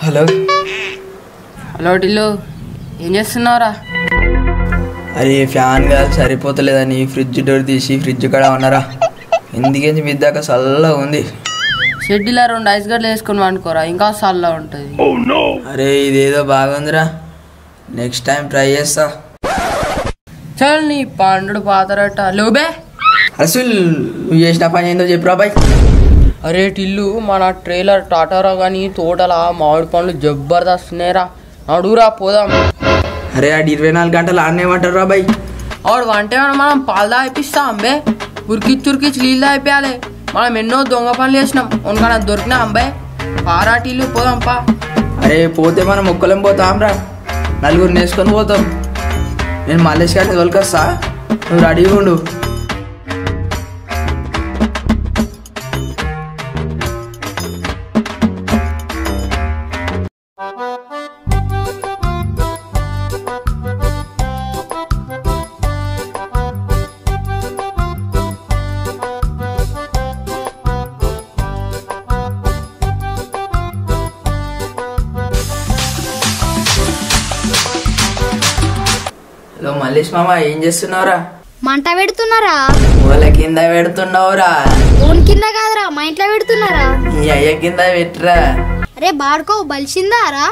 Hello hello Tillu ఏం చేస్తున్నావురా అరే ఫ్యాన్ కాదు సరిపోతలేదని ఫ్రిడ్జ్ డోర్ తీసి ఫ్రిడ్జ్ కాడ ఉన్నారా ఎందుకేంచి మీ దాకా చల్లగా ఉంది షెడ్యూల్లో రెండు ఐస్ గడ్డలు వేసుకొని వండుకోరా ఇంకా చల్లగా ఉంటుంది అరే ఇదేదో బాగుందిరా నెక్స్ట్ టైం ట్రై చేస్తా చల్ నీ పండు పాతరట లోబే అసలు నువ్వు చేసిన పని ఏందో చెప్పురా బాయ్ అరే టిల్లు మన ట్రైలర్ టాటారా కానీ తోటల మామిడి పండ్లు జబర్దస్త్ ఉన్నాయిరా నడురా పోదాం అరే ఆడు ఇరవై నాలుగు గంటలు ఆడనేమంటారు రా బాయ్ ఆవిడ వంటే మనం పాలు తాగిపిస్తాం అంబే ఉరికిచ్చి ఉరికిచ్చి నీళ్ళు తాగిపోయాలి మనం ఎన్నో దొంగ పనులు చేసినాం ఉనకన్నా దొరికినా అంబే పారా టిల్లు పోదాం పా అరే పోతే మనం ఒక్కలేం పోతాం రా నలుగురు నేసుకొని పోతాం నేను మల్లేష్ గారిని తోలుకొస్తా నువ్వు రెడీగా ఉండు హలో మల్లేష్ మామ ఏం చేస్తున్నావురా మంట పెడుతున్నారా వాళ్ళ కింద పెడుతున్నావురా ఫోన్ కింద కాదురా మా ఇంట్లో పెడుతున్నారా ఈ అయ్య కింద పెట్టురా అరే బాడుకో బలిసిందారా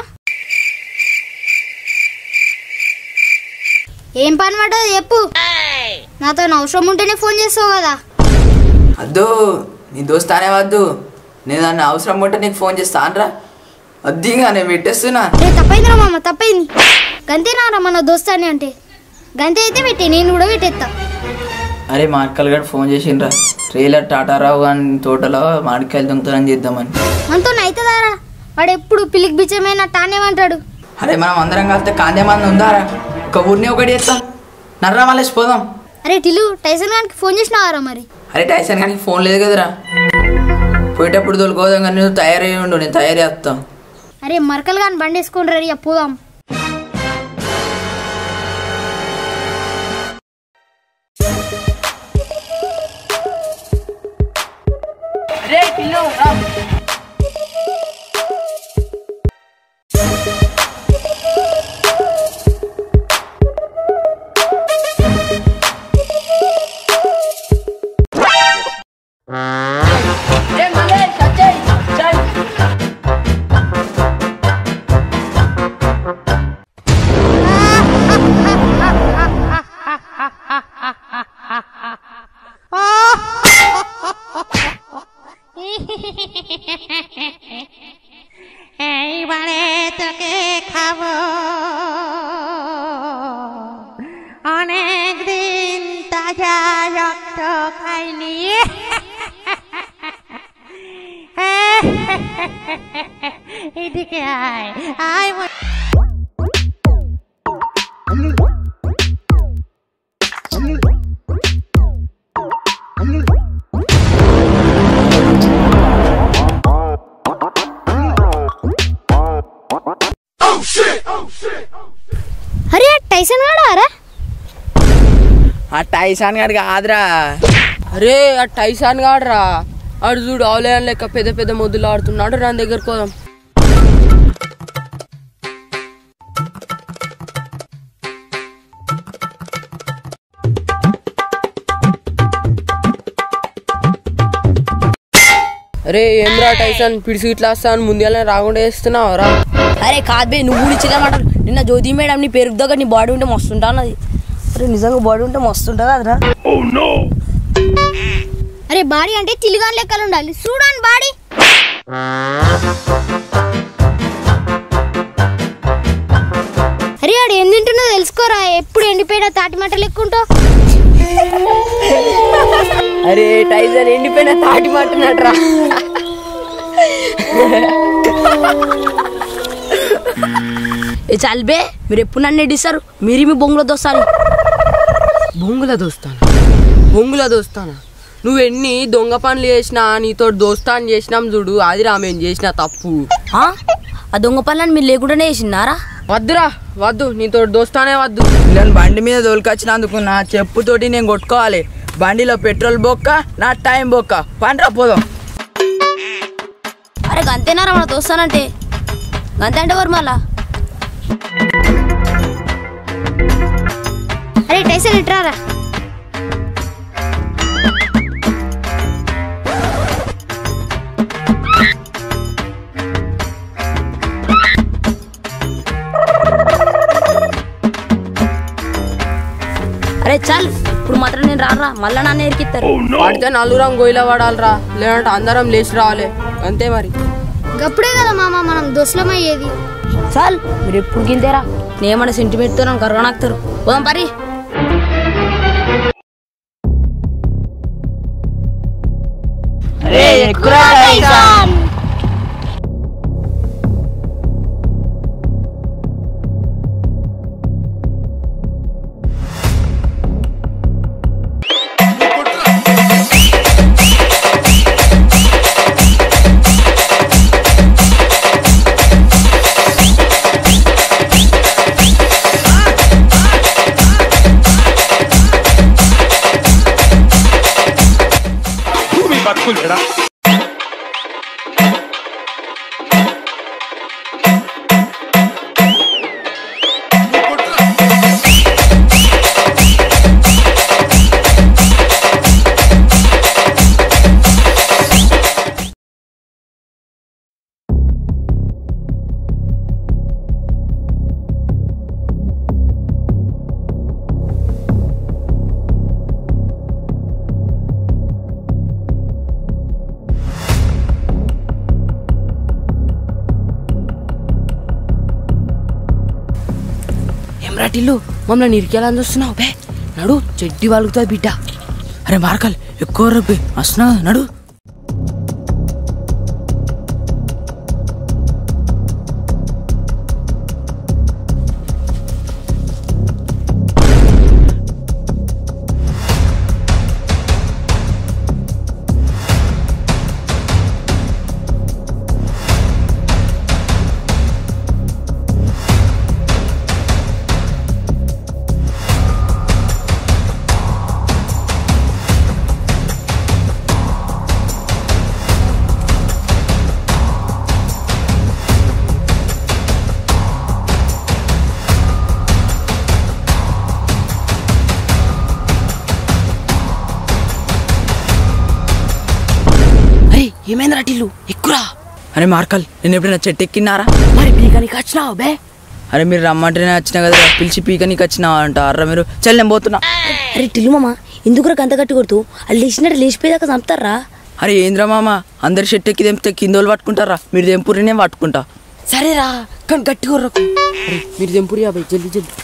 ఏం పని పడ్డది చెప్పు నాతో అవసరం ఉంటేనే ఫోన్ చేస్తావు కదా వద్దు నీ దోస్తానే వద్దు నేను దాన్ని అవసరం ఉంటే నీకు ఫోన్ చేస్తానరా వద్దిగా నేను పెట్టేస్తున్నా రే తప్పైందిరా మామ తప్పైంది గంతేనారా మన దోస్తాని అంటే గంతే అయితే పెట్టి నేను కూడా పెట్టేస్తా అరే మార్కల్ గడు ఫోన్ చేసిండ్రా ట్రైలర్ టాటారావు గాని తోటలో మామిడికాయలు దొంగతనం చేద్దామని మనతో అవుతుందారా వాడు ఎప్పుడు పిలికి బిచ్చమైన తానేమంటాడు అరే మనం అందరం కలిస్తే కాందే మంది ఉందారా ఒక ఊరిని ఒకటి చేస్తాం నర్రా మళ్ళీ పోదాం అరే టిలు టైసన్ గారికి ఫోన్ చేసినావారా మరి అరే టైసన్ కానీ ఫోన్ లేదు కదరా పోయేటప్పుడు తోలుకోదాం కానీ నువ్వు తయారై ఉండు నేను తయారు చేస్తాం అరే మరకలు కానీ బండి వేసుకొని రీ పోదాం రే టిల్లు రా. రే మల్లేష్, వచ్చేయ్, వచ్చేయ్. এইবারে তোকে খাবো অনেক দিন তাজা রক্ত খাইনি এদিকে আয় আয় ম- అరే టైసన్ వాడారా ఆ టైసాన్ గారికి ఆదరా అరే ఆ టైసాన్ గాడురా ఆడు చూడు ఆలయం లెక్క పెద్ద పెద్ద మొద్దులు ఆడుతున్నాడు నా దగ్గరకు పోదాం అరే ఏంద్రా టైసన్ పిడిసి ఇట్లా వస్తాను ముందుగానే రాకుండా వేస్తున్నావు రా అరే కాదు బే నువ్వు కూడా ఇచ్చిన మాట నిన్న జ్యోతి మేడం నీ పెరుగు దగ్గర నీ బాడీ ఉంటే మస్తు అన్నది అరే నిజంగా బాడీ ఉంటే మస్తు ఉంటుంది అదరా అరే బాడీ అంటే తిలుగాని లెక్కలు ఉండాలి చూడండి బాడీ అరే ఆడు ఏం తింటున్నో తెలుసుకోరా ఎప్పుడు ఎండిపోయిన తాటి మంట లెక్కుంటావు అరే టైసన్ ఎండిపోయిన తాటి మాట్లాడరా ఏ చల్బే మీరు ఎప్పుడు నన్ను ఎడిస్తారు మీరు మీ బొంగులో దోస్తారు బొంగుల దోస్తానా బొంగుల దోస్తానా నువ్వు ఎన్ని దొంగ పనులు చేసినా నీతో దోస్తాన్ చేసినాం చూడు అది రా మేము చేసిన తప్పు ఆ? ఆ దొంగ పనులను మీరు లేకుండానే వేసినారా వద్దురా వద్దు నీతో దోస్తానే వద్దు నేను బండి మీద తోలుకొచ్చినందుకు నా చెప్పుతోటి నేను కొట్టుకోవాలి బండిలో పెట్రోల్ బొక్క నా టైం బొక్క పండ్రా పోదాం అరే గంతేనారా మన దోస్తానంటే అంతే అంటే ఎవరు మళ్ళా అరే టైసన్ ఇట్రారా అరే చల్ ఇప్పుడు మాత్రం నేను రారా మళ్ళా నాన్న ఎరికిస్తారు పడితే నలుగురం గొయ్యిలో పడాలిరా లేదంటే అందరం లేచి రావాలి అంతే మరి గప్పుడే కదా మామ మనం దోస్తులమయ్యేది చాల్ మీరు ఎప్పుడు గింతేరా నేమన్నా సెంటిమెంట్తో నన్ను కరోనాకుతారు పోదాం పరి ఏం రాటిల్లు మమ్మల్ని ఇరికేయాలని చూస్తున్నావు బే నడు చెడ్డి వాలుగుతుంది బిడ్డ అరే మార్కల్ ఎక్కువ రబ్బి వస్తున్నా నడు అరే ఏమైంది రాటిల్లు ఎక్కురా అరే మార్కల్ నేను ఎప్పుడైనా చెట్టు ఎక్కినారా మరి పీకానికి వచ్చినావు బే అరే మీరు రమ్మంటేనే వచ్చినా కదా పిలిచి పీకనీకి వచ్చినా అంటారా మీరు చల్ నేను పోతున్నా అరే టిల్లు మామ ఎందుకురా గంత కట్టి కొడుతూ వాళ్ళు లేచినట్టు లేచిపోయేదాకా చంపుతారా అరే ఏంద్రా మామ అందరు చెట్టు ఎక్కి తెంపితే కిందోళ్ళు పట్టుకుంటారా మీరు తెంపురి నేను పట్టుకుంటా సరేరా కానీ గట్టి కొర్రకు మీరు తెంపురి అబ్బాయి జల్దీ జల్దీ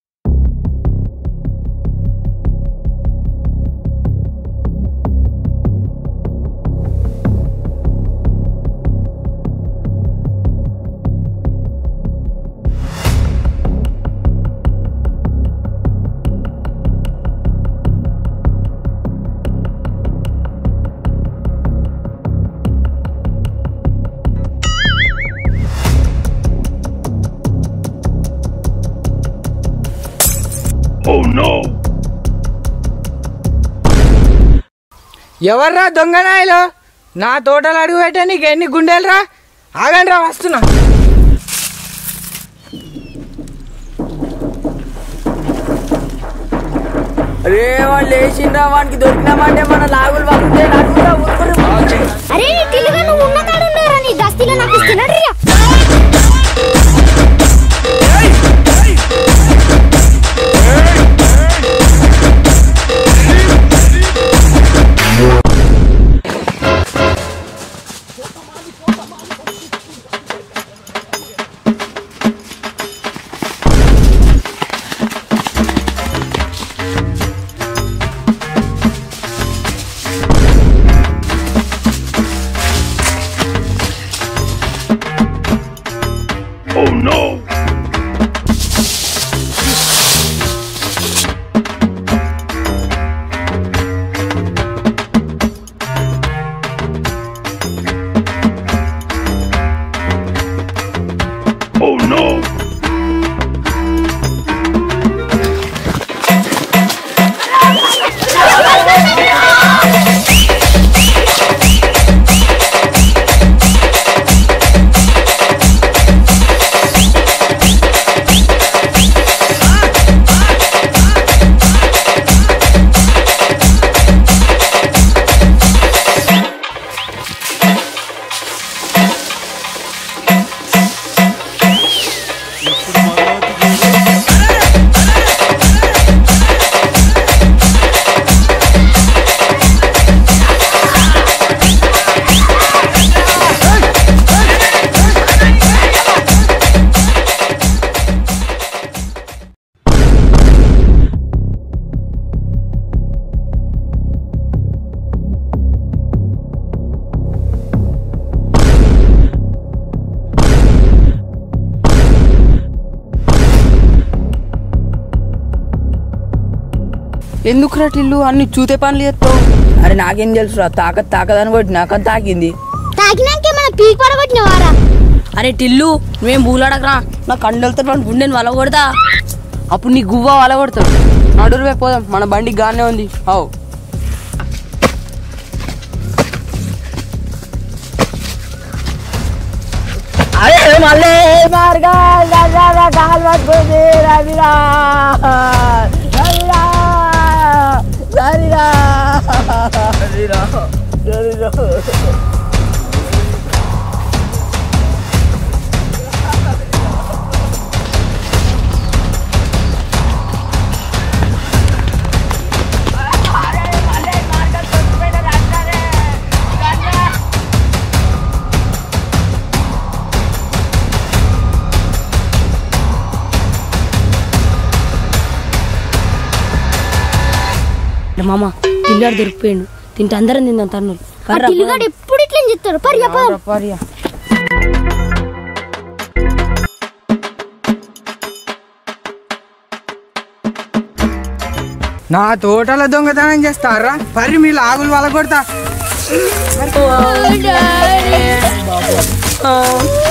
ఎవర్రా దొంగనాయలు నా తోటలు అడుగు పెట్టే నీకు ఎన్ని గుండెలు ఆగండి రా వస్తున్నా అరే వాళ్ళు లేచిండ్రా వానికి దొరికినామంటే మన లాగులు పడుతుంటే అరే టిల్లుగా నువ్వు ఉన్న కాడ ఉన్నారా నీ దస్తీలో నాకు ఇస్తున్నాడు రా ఎందుకురా టిల్లు అన్ని చూతే పనులు చేస్తావు అరే నాకేం తెలుసురా తాకత్ తాకదని కొట్టి నాకని తాకింది తాకినాకే మన పీక్ పడగొట్టినవారా అరే టిల్లు నువ్వేం బూలాడకరా నా కండలతో మన గుండెని వల కొడతా అప్పుడు నీ గువ్వ వల కొడతావు నడురువే పోదాం మన బండి గానే ఉంది అవు అరే మళ్ళీ మార్గా కాలు పట్టుకుంది రవిరా రవిరా రవిరా రవిరా రవిరా మామ టిల్లాడు దొరికిపోయాడు తింటే అందరం తిందాం తన్ను టిల్లుగాడు ఎప్పుడు ఇట్లా చెప్తాడు పర్యా పద పర్యా నా తోటలో దొంగతనం చేస్తారా పరి మీ లాగులు వల కొడతా ఆ